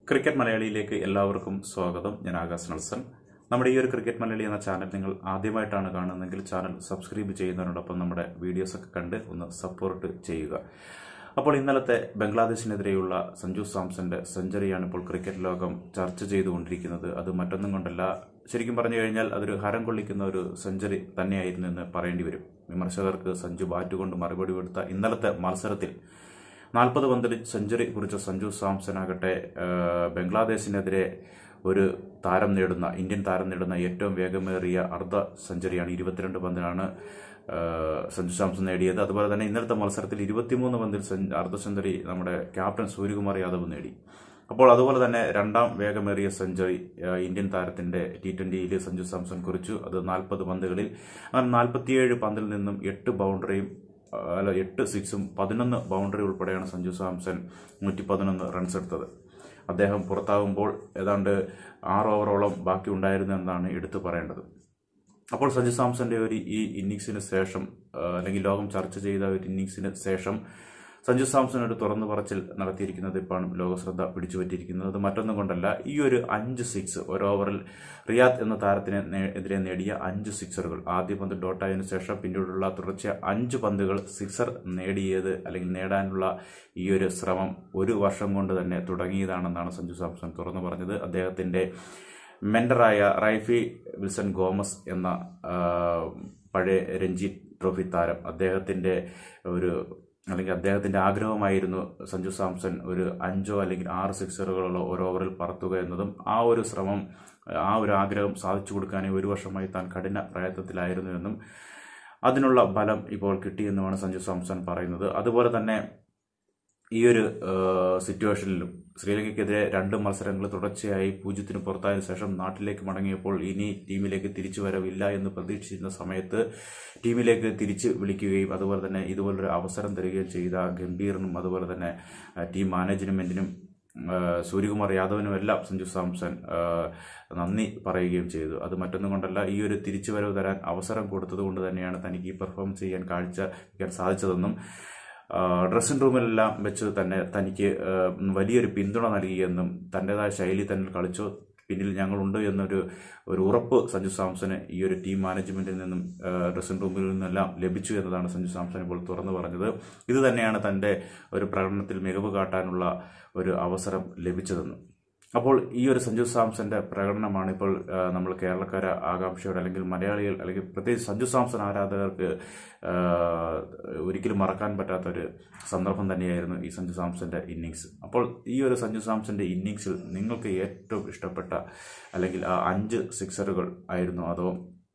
cricket മലയാളിയിലേക്ക് എല്ലാവർക്കും സ്വാഗതം ഞാൻ ആകാശ് നെൽസൺ നമ്മുടെ ഈ ഒരു ക്രിക്കറ്റ് മലയാളി എന്ന ചാനൽ നിങ്ങൾ ആദ്യമായിട്ടാണ് കാണുന്നതെങ്കിൽ ചാനൽ സബ്സ്ക്രൈബ് ചെയ്യുന്നതിനോടൊപ്പം നമ്മുടെ വീഡിയോസ് ഒക്കെ കണ്ട് ഒന്ന് സപ്പോർട്ട് ചെയ്യുക അപ്പോൾ ഇന്നലത്തെ ബംഗ്ലാദേശിനെതിരെയുള്ള സഞ്ജു സാംസന്റെ സെഞ്ചുറിയാണ് ഇപ്പോൾ ക്രിക്കറ്റ് ലോകം ചർച്ച ചെയ്തുകൊണ്ടിരിക്കുന്നത് അത് മറ്റൊന്നും കൊണ്ടല്ല ശരിക്കും പറഞ്ഞു കഴിഞ്ഞാൽ അതൊരു ഹരം കൊള്ളിക്കുന്ന ഒരു സെഞ്ചുറി തന്നെയായിരുന്നു എന്ന് പറയേണ്ടി വരും വിമർശകർക്ക് സഞ്ജു ബാറ്റ് കൊണ്ട് മറുപടി കൊടുത്ത ഇന്നലത്തെ മത്സരത്തിൽ നാൽപ്പത് പന്തിൽ സെഞ്ചുറി കുറിച്ച സഞ്ജു സാംസൺ ആകട്ടെ ഏഹ്, ബംഗ്ലാദേശിനെതിരെ ഒരു താരം നേടുന്ന ഇന്ത്യൻ താരം നേടുന്ന ഏറ്റവും വേഗമേറിയ അർദ്ധ സെഞ്ചുറിയാണ് ഇരുപത്തിരണ്ട് പന്തിലാണ് ഏഹ്, സഞ്ജു സാംസൺ നേടിയത് അതുപോലെ തന്നെ ഇന്നലത്തെ മത്സരത്തിൽ ഇരുപത്തിമൂന്ന് പന്തിൽ സെഞ്ച്- അർദ്ധ സെഞ്ചുറി നമ്മുടെ ക്യാപ്റ്റൻ സൂര്യകുമാർ യാദവ് നേടി അപ്പോൾ അതുപോലെ തന്നെ രണ്ടാം വേഗമേറിയ സെഞ്ചുറി ഏഹ്, ഇന്ത്യൻ താരത്തിന്റെ ടി ട്വന്റിയിൽ സഞ്ജു സാംസൺ കുറിച്ചു അത് നാൽപ്പത് പന്തുകളിൽ അങ്ങനെ നാൽപ്പത്തിയേഴ് പന്തിൽ നിന്നും എട്ട് ബൗണ്ടറിയും ആ, അല്ല എട്ട് സിക്സും പതിനൊന്ന് ബൗണ്ടറി ഉൾപ്പെടെയാണ് സഞ്ജു സാംസൺ നൂറ്റി പതിനൊന്ന് റൺസ് എടുത്തത് അദ്ദേഹം പുറത്താകുമ്പോൾ ഏതാണ്ട് ആറ് ഓവറോളം ബാക്കി ഉണ്ടായിരുന്നു എന്നാണ് എടുത്തു പറയേണ്ടത് അപ്പോൾ സഞ്ജു സാംസന്റെ ഒരു ഈ ഇന്നിങ്സിന് ശേഷം ആ, അല്ലെങ്കിൽ ലോകം ചർച്ച ചെയ്ത ഒരു ഇന്നിങ്സിന് ശേഷം സഞ്ജു സാംസൺ ഒരു തുറന്നു പറച്ചിൽ നടത്തിയിരിക്കുന്നത് ഇപ്പോഴും ലോകശ്രദ്ധ പിടിച്ചുപറ്റിയിരിക്കുന്നത് അത് മറ്റൊന്നും കൊണ്ടല്ല ഈ ഒരു അഞ്ച് സിക്സ് ഒരു ഓവറിൽ റിയാദ് എന്ന താരത്തിന് നേ- എതിരെ നേടിയ അഞ്ച് സിക്സറുകൾ ആദ്യ പന്ത് ഡോട്ടായതിനു ശേഷം പിന്നീടുള്ള തുടർച്ച അഞ്ച് പന്തുകൾ സിക്സർ നേടിയത് അല്ലെങ്കിൽ നേടാനുള്ള ഈ ഒരു ശ്രമം ഒരു വർഷം കൊണ്ട് തന്നെ തുടങ്ങിയതാണെന്നാണ് സഞ്ജു സാംസൺ തുറന്നു പറഞ്ഞത് അദ്ദേഹത്തിന്റെ മെന്ററായ റൈഫി വിൽസൺ ഗോമസ് എന്ന ആ, പഴയ രഞ്ജി ട്രോഫി താരം അദ്ദേഹത്തിന്റെ ഒരു അല്ലെങ്കിൽ അദ്ദേഹത്തിന്റെ ആഗ്രഹമായിരുന്നു സഞ്ജു സാംസൺ ഒരു അഞ്ചോ അല്ലെങ്കിൽ ആറ് സിക്സറുകളോ ഒരു ഓവറിൽ പറത്തുക എന്നതും ആ ഒരു ശ്രമം ആ ഒരു ആഗ്രഹം സാധിച്ചു കൊടുക്കാനായി ഒരു വർഷമായി താൻ കഠിന പ്രയത്നത്തിലായിരുന്നു എന്നും അതിനുള്ള ബലം ഇപ്പോൾ കിട്ടിയെന്നുമാണ് സഞ്ജു സാംസൺ പറയുന്നത് അതുപോലെ തന്നെ ഈ ഒരു ഏഹ്, സിറ്റുവേഷനിലും ശ്രീലങ്കയ്ക്കെതിരെ രണ്ട് മത്സരങ്ങൾ തുടർച്ചയായി പൂജ്യത്തിന് പുറത്തായതിനു ശേഷം നാട്ടിലേക്ക് മടങ്ങിയപ്പോൾ ഇനി ടീമിലേക്ക് തിരിച്ചു വരവില്ല എന്ന് പ്രതീക്ഷിച്ചിരുന്ന സമയത്ത് ടീമിലേക്ക് തിരിച്ചു വിളിക്കുകയും അതുപോലെ തന്നെ ഇതുപോലൊരു അവസരം തരികയും ചെയ്ത ഗംഭീറിനും അതുപോലെ തന്നെ ഏഹ്, ടീം മാനേജ്മെന്റിനും ഏഹ്, സൂര്യകുമാർ യാദവിനും എല്ലാം സഞ്ജു സാംസൺ ഏഹ്, നന്ദി പറയുകയും ചെയ്തു അത് മറ്റൊന്നും കൊണ്ടല്ല ഈ ഒരു തിരിച്ചുവരവ് തരാൻ അവസരം കൊടുത്തത് കൊണ്ട് തന്നെയാണ് തനിക്ക് ഈ പെർഫോം ചെയ്യാൻ കാഴ്ച വയ്ക്കാൻ സാധിച്ചതെന്നും ഡ്രസ്സിംഗ് റൂമിലെല്ലാം വെച്ച് തന്നെ തനിക്ക് ആ, വലിയൊരു പിന്തുണ നൽകിയെന്നും തൻ്റെതായ ശൈലി തന്നെ കളിച്ചു പിന്നിൽ ഞങ്ങളുണ്ട് എന്നൊരു ഒരു ഉറപ്പ് സഞ്ജു സാംസന് ഈ ഒരു ടീം മാനേജ്മെന്റിൽ നിന്നും ഡ്രസ്സിംഗ് റൂമിൽ നിന്നെല്ലാം ലഭിച്ചു എന്നതാണ് സഞ്ജു സാംസൺ ഇപ്പോൾ തുറന്നു പറഞ്ഞത് ഇത് തന്നെയാണ് തൻ്റെ ഒരു പ്രകടനത്തിൽ മികവ് കാട്ടാനുള്ള ഒരു അവസരം ലഭിച്ചതെന്ന് അപ്പോൾ ഈ ഒരു സഞ്ജു സാംസന്റെ പ്രകടനമാണ് ഇപ്പോൾ ആ, നമ്മൾ കേരളക്കാര ആകാംക്ഷയോടെ അല്ലെങ്കിൽ മലയാളികൾ അല്ലെങ്കിൽ പ്രത്യേകിച്ച് സഞ്ജു സാംസൺ ആരാധകർക്ക് ആ, ഒരിക്കലും മറക്കാൻ പറ്റാത്ത ഒരു സന്ദർഭം തന്നെയായിരുന്നു ഈ സഞ്ജു സാംസന്റെ ഇന്നിങ്സ് അപ്പോൾ ഈ ഒരു സഞ്ജു സാംസന്റെ ഇന്നിങ്സിൽ നിങ്ങൾക്ക് ഏറ്റവും ഇഷ്ടപ്പെട്ട അല്ലെങ്കിൽ ആ അഞ്ച് സിക്സറുകൾ ആയിരുന്നു അതോ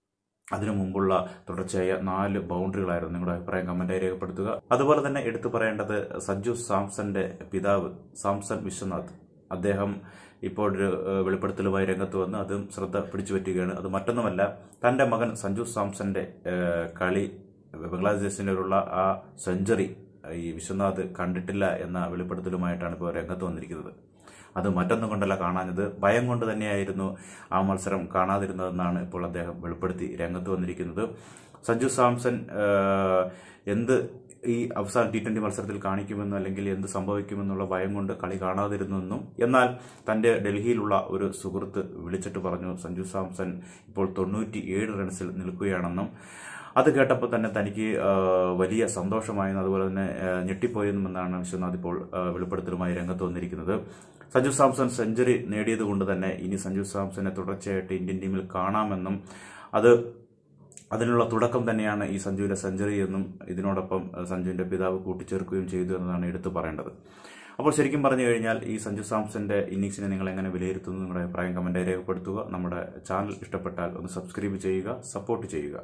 അതിനു മുമ്പുള്ള തുടർച്ചയായ നാല് ബൗണ്ടറികളായിരുന്നു നിങ്ങളുടെ അഭിപ്രായം കമന്റായി രേഖപ്പെടുത്തുക അതുപോലെ തന്നെ എടുത്തു പറയേണ്ടത് സഞ്ജു സാംസന്റെ പിതാവ് സാംസൺ വിശ്വനാഥ് അദ്ദേഹം ഇപ്പോൾ ഒരു ഏഹ്, വെളിപ്പെടുത്തലുമായി രംഗത്ത് വന്ന് അതും ശ്രദ്ധ പിടിച്ചു പറ്റുകയാണ് അത് മറ്റൊന്നുമല്ല തന്റെ മകൻ സഞ്ജു സാംസന്റെ ഏഹ്, കളി ബംഗ്ലാദേശിനുള്ള ആ സെഞ്ചുറി ഈ വിശ്വനാഥ് കണ്ടിട്ടില്ല എന്ന വെളിപ്പെടുത്തലുമായിട്ടാണ് ഇപ്പോൾ രംഗത്ത് വന്നിരിക്കുന്നത് അത് മറ്റൊന്നും കൊണ്ടല്ല കാണാഞ്ഞത് ഭയം കൊണ്ട് തന്നെയായിരുന്നു ആ മത്സരം കാണാതിരുന്നതെന്നാണ് ഇപ്പോൾ അദ്ദേഹം വെളിപ്പെടുത്തി രംഗത്ത് വന്നിരിക്കുന്നത് സഞ്ജു സാംസൺ ഏഹ്, എന്ത് ഈ അവസാന ടി ട്വന്റി മത്സരത്തിൽ കാണിക്കുമെന്നോ അല്ലെങ്കിൽ എന്ത് സംഭവിക്കുമെന്നുള്ള ഭയം കൊണ്ട് കളി കാണാതിരുന്നെന്നും എന്നാൽ തന്റെ ഡൽഹിയിലുള്ള ഒരു സുഹൃത്ത് വിളിച്ചിട്ട് പറഞ്ഞു സഞ്ജു സാംസൺ ഇപ്പോൾ തൊണ്ണൂറ്റി ഏഴ് റൺസിൽ നിൽക്കുകയാണെന്നും അത് കേട്ടപ്പോൾ തന്നെ തനിക്ക് ആ, വലിയ സന്തോഷമായെന്നും അതുപോലെ തന്നെ ആ, ഞെട്ടിപ്പോയെന്നുമെന്നാണ് വിശ്വനാഥ് ഇപ്പോൾ ആ, വെളിപ്പെടുത്തലുമായി രംഗത്ത് വന്നിരിക്കുന്നത് സഞ്ജു സാംസൺ സെഞ്ചുറി നേടിയത് കൊണ്ട് തന്നെ ഇനി സഞ്ജു സാംസനെ തുടർച്ചയായിട്ട് ഇന്ത്യൻ ടീമിൽ കാണാമെന്നും അത് അതിനുള്ള തുടക്കം തന്നെയാണ് ഈ സഞ്ജുവിന്റെ സെഞ്ചുറി എന്നും ഇതിനോടൊപ്പം ആ, സഞ്ജുവിന്റെ പിതാവ് കൂട്ടിച്ചേർക്കുകയും ചെയ്തു എന്നതാണ് എടുത്തു പറയേണ്ടത് അപ്പോൾ ശരിക്കും പറഞ്ഞു കഴിഞ്ഞാൽ ഈ സഞ്ജു സാംസന്റെ ഇന്നിങ്സിനെ നിങ്ങൾ എങ്ങനെ വിലയിരുത്തുന്നു നിങ്ങളുടെ അഭിപ്രായം കമന്റായി രേഖപ്പെടുത്തുക നമ്മുടെ ചാനൽ ഇഷ്ടപ്പെട്ടാൽ ഒന്ന് സബ്സ്ക്രൈബ് ചെയ്യുക സപ്പോർട്ട് ചെയ്യുക